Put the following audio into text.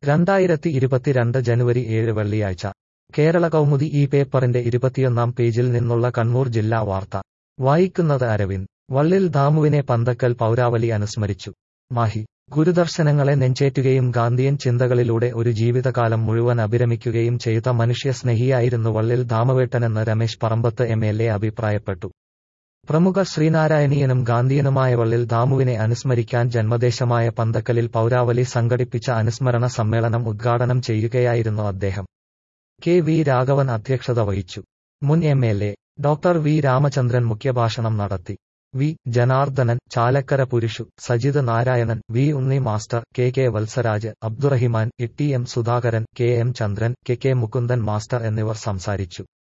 രണ്ടായിരത്തി ഇരുപത്തിരണ്ട് ജനുവരി ഏഴ് വെള്ളിയാഴ്ച കേരള കൗമുദി ഈ പേപ്പറിന്റെ ഇരുപത്തിയൊന്നാം പേജിൽ നിന്നുള്ള കണ്ണൂർ ജില്ലാ വാർത്ത വായിക്കുന്നത് അരവിന്ദ് വള്ളിൽ ദാമുവിനെ പന്തക്കൽ പൗരാവലി അനുസ്മരിച്ചു മാഹി ഗുരുദർശനങ്ങളെ നെഞ്ചേറ്റുകയും ഗാന്ധിയൻ ചിന്തകളിലൂടെ ഒരു ജീവിതകാലം മുഴുവൻ അഭിരമിക്കുകയും ചെയ്ത മനുഷ്യസ്നേഹിയായിരുന്നു വള്ളിൽ ദാമവേട്ടനെന്ന് Ramesh Parambath M L A അഭിപ്രായപ്പെട്ടു പ്രമുഖ ശ്രീനാരായണീയനും ഗാന്ധിയനുമായ വള്ളിൽ ദാമുവിനെ അനുസ്മരിക്കാൻ ജന്മദേശമായ പന്തക്കലിൽ പൗരാവലി സംഘടിപ്പിച്ച അനുസ്മരണ സമ്മേളനം ഉദ്ഘാടനം ചെയ്യുകയായിരുന്നു അദ്ദേഹം കെ വി രാഘവൻ അധ്യക്ഷത വഹിച്ചു മുൻ M L A doctor V Ramachandran മുഖ്യഭാഷണം നടത്തി V Janardhanan Chalakkara Purushu Sajith Narayanan V Unni master K K Valsaraj Abdurahiman E T M Sudhakaran K M Chandran K K Mukundan master എന്നിവർ സംസാരിച്ചു